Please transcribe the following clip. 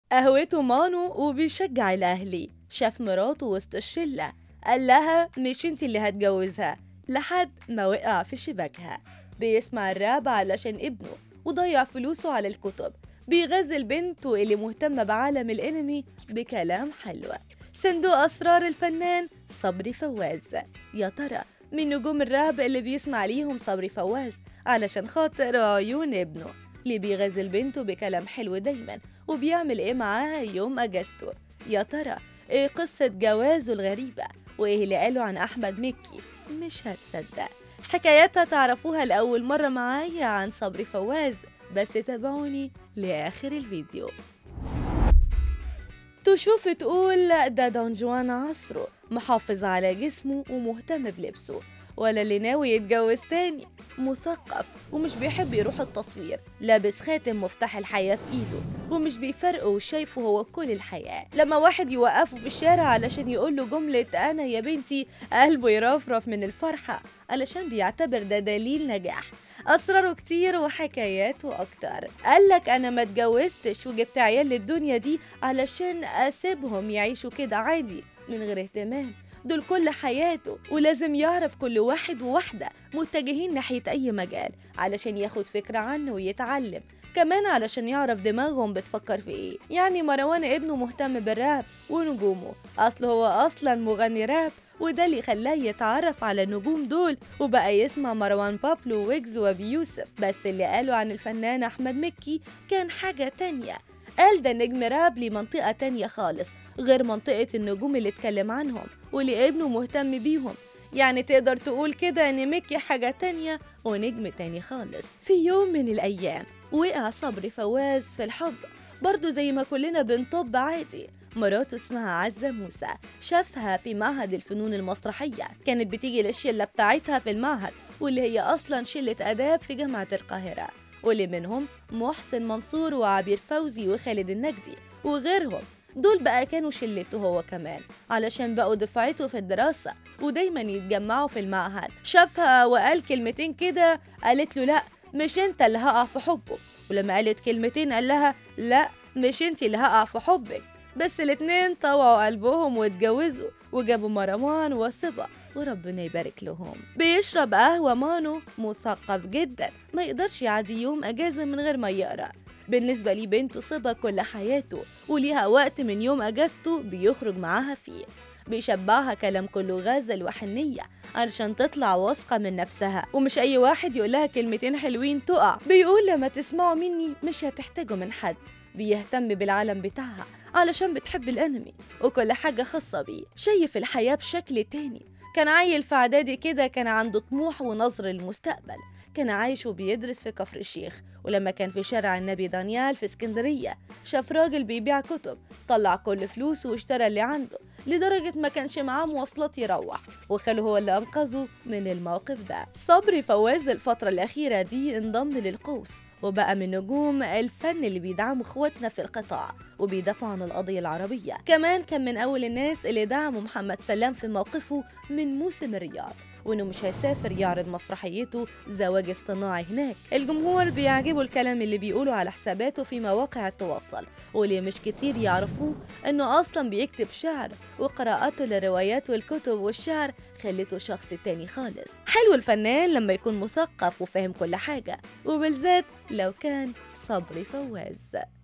قهوته مانو وبيشجع الأهلي شاف مراته وسط الشلة قال لها مش انت اللي هتجوزها لحد ما وقع في شباكها بيسمع الراب علشان ابنه وضيع فلوسه على الكتب بيغزل بنته اللي مهتمة بعالم الانمي بكلام حلو صندوق أسرار الفنان صبري فواز يا ترى من نجوم الراب اللي بيسمع ليهم صبري فواز علشان خاطر عيون ابنه اللي بيغزل بنته بكلام حلو دايما وبيعمل ايه معاها يوم اجازته يا ترى ايه قصة جوازه الغريبة وايه اللي قاله عن احمد مكي مش هتصدق حكاياتها تعرفوها لأول مرة معايا عن صبري فواز بس تابعوني لآخر الفيديو تشوف تقول ده دون جوان عصره محافظ على جسمه ومهتم بلبسه ولا اللي ناوي يتجوز تاني مثقف ومش بيحب يروح التصوير لابس خاتم مفتاح الحياة في ايده ومش بيفرقه وشايفه هو كل الحياة لما واحد يوقفه في الشارع علشان يقول له جملة أنا يا بنتي قلبه يرفرف من الفرحة علشان بيعتبر ده دليل نجاح أسراره كتير وحكاياته أكتر قالك أنا ما اتجوزتش وجبت عيال للدنيا دي علشان أسيبهم يعيشوا كده عادي من غير اهتمام دول كل حياته ولازم يعرف كل واحد وواحدة متجهين ناحية أي مجال علشان ياخد فكرة عنه ويتعلم كمان علشان يعرف دماغهم بتفكر في ايه يعني مروان ابنه مهتم بالراب ونجومه اصل هو اصلا مغني راب وده اللي خلاه يتعرف على النجوم دول وبقى يسمع مروان بابلو ويجز وابي يوسف بس اللي قاله عن الفنان احمد مكي كان حاجة تانية قال ده نجم راب لمنطقة تانية خالص غير منطقة النجوم اللي اتكلم عنهم واللي ابنه مهتم بيهم يعني تقدر تقول كده ان مكي حاجة تانية ونجم تاني خالص في يوم من الأيام وقع صبري فواز في الحب برضه زي ما كلنا بنطب عادي مراته اسمها عزة موسى شافها في معهد الفنون المسرحية كانت بتيجي للشلة بتاعتها في المعهد واللي هي أصلا شلة آداب في جامعة القاهرة واللي منهم محسن منصور وعبير فوزي وخالد النجدي وغيرهم دول بقى كانوا شلته هو كمان علشان بقوا دفعته في الدراسة ودايما يتجمعوا في المعهد شافها وقال كلمتين كده قالت له لا مش انت اللي هقع في حبه ولما قالت كلمتين قال لها لا مش انت اللي هقع في حبك بس الاتنين طوعوا قلبهم واتجوزوا وجابوا مروان وصبا وربنا يبارك لهم بيشرب قهوة مانو مثقف جدا ما يقدرش يعدي يوم أجازة من غير ما يقرأ بالنسبة لي بنته صبا كل حياته وليها وقت من يوم أجازته بيخرج معاها فيه بيشبعها كلام كله غزل وحنية علشان تطلع واثقة من نفسها ومش أي واحد يقولها كلمتين حلوين تقع بيقول لما تسمعوا مني مش هتحتاجوا من حد بيهتم بالعالم بتاعها علشان بتحب الأنمي وكل حاجة خاصة بيه شايف الحياة بشكل تاني كان عيل في إعدادي كده كان عنده طموح ونظر للمستقبل كان عايش وبيدرس في كفر الشيخ ولما كان في شارع النبي دانيال في اسكندرية شاف راجل بيبيع كتب طلع كل فلوسه واشترى اللي عنده لدرجة ما كانش معاه مواصلات يروح وخاله هو اللي أنقذه من الموقف ده صبري فواز الفترة الأخيرة دي انضم للقوس وبقى من نجوم الفن اللي بيدعموا اخواتنا في القطاع وبيدافعوا عن القضية العربية كمان كان من أول الناس اللي دعموا محمد سلام في موقفه من موسم الرياض وانه مش هيسافر يعرض مسرحيته زواج اصطناعي هناك الجمهور بيعجبوا الكلام اللي بيقوله على حساباته في مواقع التواصل واللي مش كتير يعرفوه انه اصلا بيكتب شعر وقراءته للروايات والكتب والشعر خلته شخص تاني خالص حلو الفنان لما يكون مثقف وفاهم كل حاجة وبالذات لو كان صبري فواز